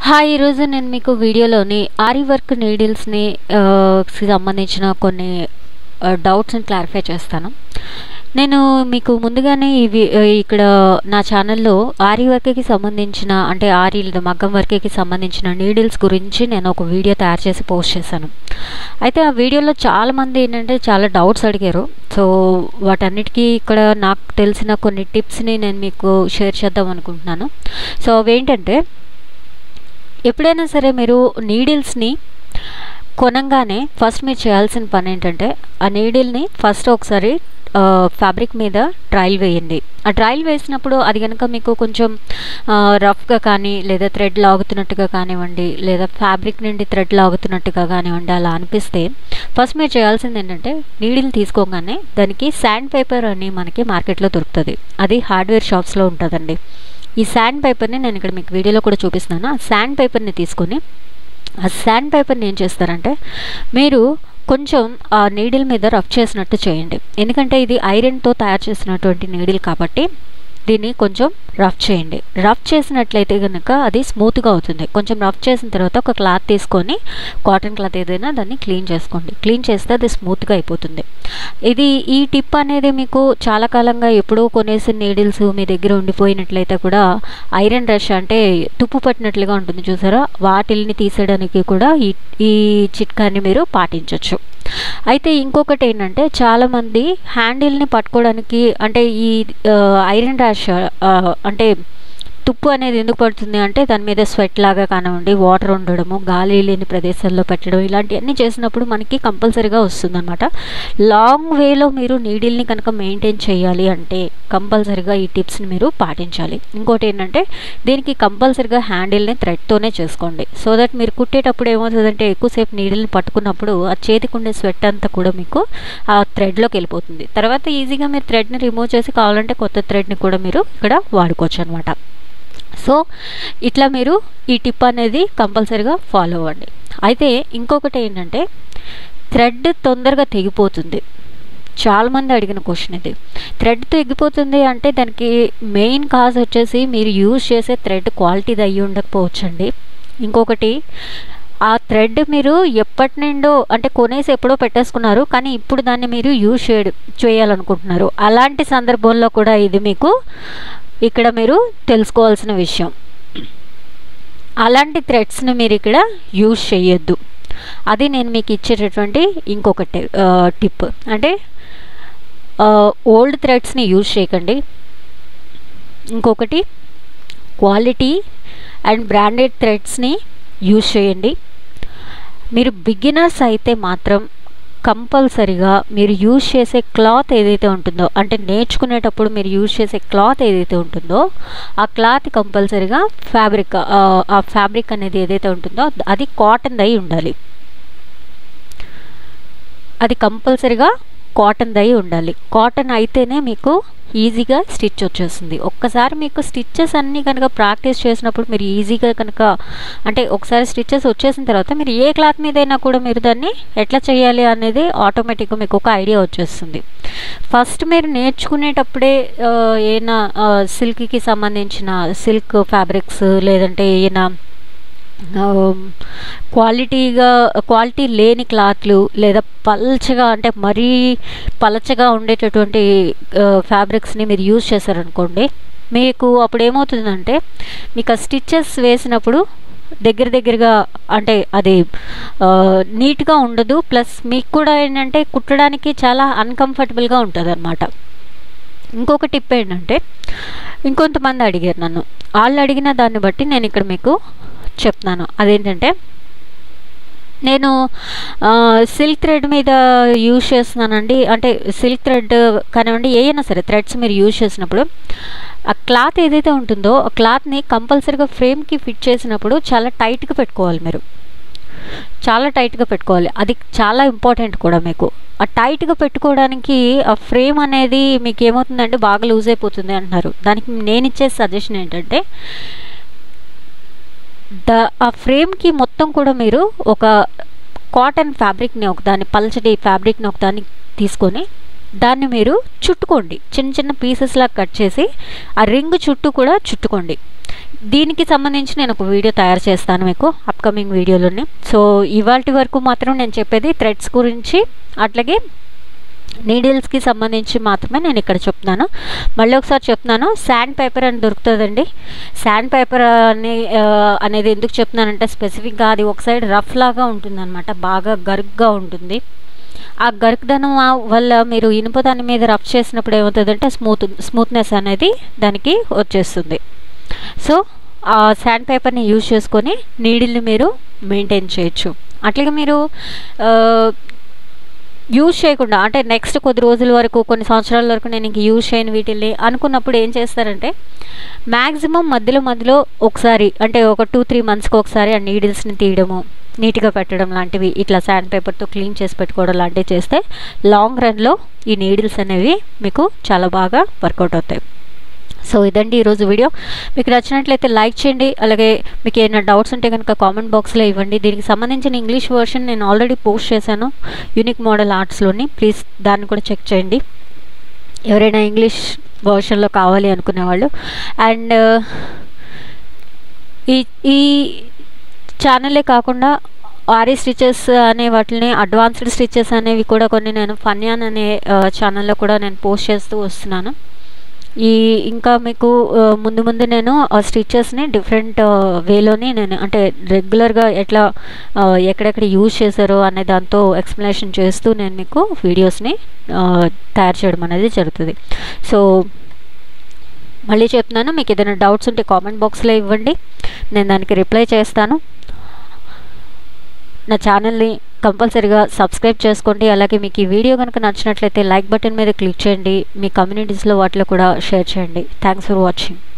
hi ఈరోజు నేను మీకు వీడియోలోని ఆరి వర్క్ నీడిల్స్ని సంబంధించిన కొన్ని డౌట్స్ని క్లారిఫై చేస్తాను నేను మీకు ముందుగానే ఇవి ఆ, ఇక్కడ నా ఛానల్లో ఆరి వర్క్కి సంబంధించిన అంటే ఆరి లేదా మగ్గం వర్క్కి సంబంధించిన నీడిల్స్ గురించి నేను ఒక వీడియో తయారు చేసి పోస్ట్ చేశాను అయితే ఆ వీడియోలో చాలామంది ఏంటంటే చాలా డౌట్స్ అడిగారు సో వాటన్నిటికీ ఇక్కడ నాకు తెలిసిన కొన్ని టిప్స్ని నేను మీకు షేర్ చేద్దాం అనుకుంటున్నాను సో అవేంటంటే ఎప్పుడైనా సరే మీరు నీడిల్స్ని కొనంగానే ఫస్ట్ మీరు చేయాల్సిన పని ఏంటంటే ఆ నీడిల్ని ఫస్ట్ ఒకసారి ఫ్యాబ్రిక్ మీద ట్రయల్ వేయండి ఆ ట్రయల్ వేసినప్పుడు అది కనుక మీకు కొంచెం రఫ్గా కానీ లేదా థ్రెడ్ లాగుతున్నట్టుగా కానివ్వండి లేదా ఫ్యాబ్రిక్ నుండి థ్రెడ్ లాగుతున్నట్టుగా కానివ్వండి అలా అనిపిస్తే ఫస్ట్ మీరు చేయాల్సింది ఏంటంటే నీడిల్ తీసుకోగానే దానికి శాండ్ పేపర్ అని మనకి మార్కెట్లో దొరుకుతుంది అది హార్డ్వేర్ షాప్స్లో ఉంటుందండి ఈ శాండ్ పేపర్ని నేను ఇక్కడ మీకు వీడియోలో కూడా చూపిస్తున్నాను ఆ శాండ్ పేపర్ని తీసుకొని ఆ శాండ్ పేపర్ని ఏం చేస్తారంటే మీరు కొంచెం ఆ నీడిల్ మీద రఫ్ చేసినట్టు చేయండి ఎందుకంటే ఇది ఐరన్తో తయారు చేసినటువంటి నీడిల్ కాబట్టి దీన్ని కొంచెం రఫ్ చేయండి రఫ్ చేసినట్లయితే కనుక అది స్మూత్గా అవుతుంది కొంచెం రఫ్ చేసిన తర్వాత ఒక క్లాత్ తీసుకొని కాటన్ క్లాత్ ఏదైనా దాన్ని క్లీన్ చేసుకోండి క్లీన్ చేస్తే అది స్మూత్గా అయిపోతుంది ఇది ఈ టిప్ అనేది మీకు చాలా కాలంగా ఎప్పుడో కొనేసిన నీడిల్స్ మీ దగ్గర ఉండిపోయినట్లయితే కూడా ఐరన్ రష్ అంటే తుప్పు పట్టినట్లుగా ఉంటుంది చూసారా వాటిల్ని తీసేయడానికి కూడా ఈ ఈ చిట్కాని మీరు పాటించవచ్చు అయితే ఇంకొకటి ఏంటంటే చాలామంది హ్యాండిల్ని పట్టుకోవడానికి అంటే ఈ ఆ, ఐరన్ ర్యాష్ ఆ, అంటే తుప్పు అనేది ఎందుకు పడుతుంది అంటే దాని మీద స్వెట్ లాగా కానివ్వండి వాటర్ ఉండడము గాలి లేని ప్రదేశాల్లో పెట్టడం ఇలాంటివన్నీ చేసినప్పుడు మనకి కంపల్సరీగా వస్తుందన్నమాట లాంగ్ వేలో మీరు నీడిల్ని కనుక మెయింటైన్ చేయాలి అంటే కంపల్సరీగా ఈ టిప్స్ని మీరు పాటించాలి ఇంకోటి ఏంటంటే దీనికి కంపల్సరీగా హ్యాండిల్ని థ్రెడ్తోనే చేసుకోండి సో దట్ మీరు కుట్టేటప్పుడు ఏమవుతుందంటే ఎక్కువసేపు నీడిల్ని పట్టుకున్నప్పుడు ఆ చేతికి ఉండే స్వెట్ అంతా కూడా మీకు ఆ థ్రెడ్లోకి వెళ్ళిపోతుంది తర్వాత ఈజీగా మీరు థ్రెడ్ని రిమూవ్ చేసి కావాలంటే కొత్త థ్రెడ్ని కూడా మీరు ఇక్కడ వాడుకోవచ్చు అనమాట సో ఇట్లా మీరు ఈ టిప్ అనేది కంపల్సరీగా ఫాలో అవ్వండి అయితే ఇంకొకటి ఏంటంటే థ్రెడ్ తొందరగా తెగిపోతుంది చాలామంది అడిగిన క్వశ్చన్ ఇది థ్రెడ్ తెగిపోతుంది అంటే దానికి మెయిన్ కాజ్ వచ్చేసి మీరు యూజ్ చేసే థ్రెడ్ క్వాలిటీది అయ్యి ఉండకపోవచ్చండి ఇంకొకటి ఆ థ్రెడ్ మీరు ఎప్పటి నుండో అంటే కొనేసి ఎప్పుడో పెట్టేసుకున్నారు కానీ ఇప్పుడు దాన్ని మీరు యూజ్ చేయడం చేయాలనుకుంటున్నారు అలాంటి సందర్భంలో కూడా ఇది మీకు ఇక్కడ మీరు తెలుసుకోవాల్సిన విషయం అలాంటి థ్రెడ్స్ని మీరు ఇక్కడ యూజ్ చేయొద్దు అది నేను మీకు ఇచ్చేటటువంటి ఇంకొక టిప్ అంటే ఓల్డ్ థ్రెడ్స్ని యూజ్ చేయకండి ఇంకొకటి క్వాలిటీ అండ్ బ్రాండెడ్ థ్రెడ్స్ని యూజ్ చేయండి మీరు బిగినర్స్ అయితే మాత్రం కంపల్సరిగా మీరు యూజ్ చేసే క్లాత్ ఏదైతే ఉంటుందో అంటే నేర్చుకునేటప్పుడు మీరు యూజ్ చేసే క్లాత్ ఏదైతే ఉంటుందో ఆ క్లాత్ కంపల్సరిగా ఫ్యాబ్రిక్ ఆ ఫ్యాబ్రిక్ అనేది ఏదైతే ఉంటుందో అది కాటన్ అయి ఉండాలి అది కంపల్సరిగా కాటన్ దయి ఉండాలి కాటన్ అయితేనే మీకు ఈజీగా స్టిచ్ వచ్చేస్తుంది ఒక్కసారి మీకు స్టిచ్చెస్ అన్నీ కనుక ప్రాక్టీస్ చేసినప్పుడు మీరు ఈజీగా కనుక అంటే ఒకసారి స్టిచ్చెస్ వచ్చేసిన తర్వాత మీరు ఏ క్లాత్ మీదైనా కూడా మీరు దాన్ని ఎట్లా చేయాలి అనేది ఆటోమేటిక్గా మీకు ఒక ఐడియా వచ్చేస్తుంది ఫస్ట్ మీరు నేర్చుకునేటప్పుడే ఆ, ఏమైనా సిల్క్కి సంబంధించిన సిల్క్ ఫ్యాబ్రిక్స్ లేదంటే ఏమైనా క్వాలిటీగా క్వాలిటీ లేని క్లాత్లు లేదా పల్చగా అంటే మరీ పలచగా ఉండేటటువంటి ఫ్యాబ్రిక్స్ని మీరు యూజ్ చేశారనుకోండి మీకు అప్పుడు ఏమవుతుందంటే మీకు ఆ స్టిచ్చెస్ వేసినప్పుడు దగ్గర దగ్గరగా అంటే అది నీట్గా ఉండదు ప్లస్ మీకు కూడా ఏంటంటే కుట్టడానికి చాలా అన్కంఫర్టబుల్గా ఉంటుంది అనమాట ఇంకొక టిప్ ఏంటంటే ఇంకొంతమంది అడిగారు నన్ను వాళ్ళు అడిగిన దాన్ని బట్టి నేను ఇక్కడ మీకు చెప్తున్నాను అదేంటంటే నేను సిల్క్ థ్రెడ్ మీద యూజ్ చేస్తున్నానండి అంటే సిల్క్ థ్రెడ్ కానివ్వండి ఏదైనా సరే థ్రెడ్స్ మీరు యూజ్ చేసినప్పుడు ఆ క్లాత్ ఏదైతే ఉంటుందో ఆ క్లాత్ని కంపల్సరీగా ఫ్రేమ్కి ఫిట్ చేసినప్పుడు చాలా టైట్గా పెట్టుకోవాలి మీరు చాలా టైట్గా పెట్టుకోవాలి అది చాలా ఇంపార్టెంట్ కూడా మీకు ఆ టైట్గా పెట్టుకోవడానికి ఆ ఫ్రేమ్ అనేది మీకు ఏమవుతుందంటే బాగా లూజ్ అయిపోతుంది అంటున్నారు దానికి నేను ఇచ్చే సజెషన్ ఏంటంటే ద ఆ ఫ్రేమ్కి మొత్తం కూడా మీరు ఒక కాటన్ ఫ్యాబ్రిక్ని ఒక దాన్ని పల్చటి ఫ్యాబ్రిక్ని ఒక దాన్ని తీసుకొని దాన్ని మీరు చుట్టుకోండి చిన్న చిన్న పీసెస్లా కట్ చేసి ఆ రింగ్ చుట్టూ కూడా చుట్టుకోండి దీనికి సంబంధించి నేను ఒక వీడియో తయారు చేస్తాను మీకు అప్కమింగ్ వీడియోలోని సో ఇవాళ వరకు మాత్రం నేను చెప్పేది థ్రెడ్స్ గురించి అట్లాగే నీడిల్స్కి సంబంధించి మాత్రమే నేను ఇక్కడ చెప్తున్నాను మళ్ళీ ఒకసారి చెప్తున్నాను శాండ్ పేపర్ అని దొరుకుతుందండి శాండ్ పేపర్ అని ఆ, అనేది ఎందుకు చెప్తున్నానంటే స్పెసిఫిక్గా అది ఒక సైడ్ రఫ్ లాగా ఉంటుందన్నమాట బాగా గరుగ్గా ఉంటుంది ఆ గరుకుదనం ఆ- వల్ల మీరు ఇనుప దాని మీద రఫ్ చేసినప్పుడు ఏమవుతుందంటే స్మూత్ స్మూత్నెస్ అనేది దానికి వచ్చేస్తుంది సో ఆ శాండ్ పేపర్ని యూజ్ చేసుకొని నీడిల్ని మీరు మెయింటైన్ చేయొచ్చు అట్లాగే మీరు ఆ, యూజ్ చేయకుండా అంటే నెక్స్ట్ కొద్ది రోజుల వరకు కొన్ని సంవత్సరాల వరకు నేను ఇంక యూజ్ చేయను వీటిల్ని అనుకున్నప్పుడు ఏం చేస్తారంటే మ్యాక్సిమం మధ్యలో మధ్యలో ఒకసారి అంటే ఒక టూ త్రీ మంత్స్కి ఒకసారి ఆ నీడిల్స్ని తీయడము నీట్గా పెట్టడం లాంటివి ఇట్లా శాండ్ పేపర్తో క్లీన్ చేసి పెట్టుకోవడం లాంటివి చేస్తే లాంగ్ రన్లో ఈ నీడిల్స్ అనేవి మీకు చాలా బాగా వర్కౌట్ అవుతాయి సో ఇదండి ఈరోజు వీడియో మీకు నచ్చినట్లయితే లైక్ చేయండి అలాగే మీకు ఏమైనా డౌట్స్ ఉంటే కనుక కామెంట్ బాక్స్లో ఇవ్వండి దీనికి సంబంధించిన ఇంగ్లీష్ వర్షన్ నేను ఆల్రెడీ పోస్ట్ చేశాను యూనిక్ మోడల్ ఆర్ట్స్లోని ప్లీజ్ దాన్ని కూడా చెక్ చేయండి ఎవరైనా ఇంగ్లీష్ వర్షన్లో కావాలి అనుకునే వాళ్ళు అండ్ ఈ ఈ ఛానలే కాకుండా ఆరి స్టిచెస్ అనే వాటిని అడ్వాన్స్డ్ స్టిచెస్ అనేవి కూడా కొన్ని నేను ఫన్యాన్ అనే ఛానల్లో కూడా నేను పోస్ట్ చేస్తూ వస్తున్నాను ఈ ఇంకా మీకు ఆ, ముందు ముందు నేను ఆ స్టిచెస్ని డిఫరెంట్ వేలోని నేను అంటే రెగ్యులర్గా ఎట్లా ఆ, ఎక్కడెక్కడ యూజ్ చేశారో అనే దాంతో ఎక్స్ప్లెనేషన్ చేస్తూ నేను మీకు వీడియోస్ని ఆ, తయారు చేయడం అనేది జరుగుతుంది సో మళ్ళీ చెప్తున్నాను మీకు ఏదైనా డౌట్స్ ఉంటే కామెంట్ బాక్స్లో ఇవ్వండి నేను దానికి రిప్లై చేస్తాను నా ఛానల్ని కంపల్సరీగా సబ్స్క్రైబ్ చేసుకోండి అలాగే మీకు ఈ వీడియో కనుక నచ్చినట్లయితే లైక్ బటన్ మీద క్లిక్ చేయండి మీ కమ్యూనిటీస్లో వాటిలో కూడా షేర్ చేయండి థ్యాంక్స్ ఫర్ వాచింగ్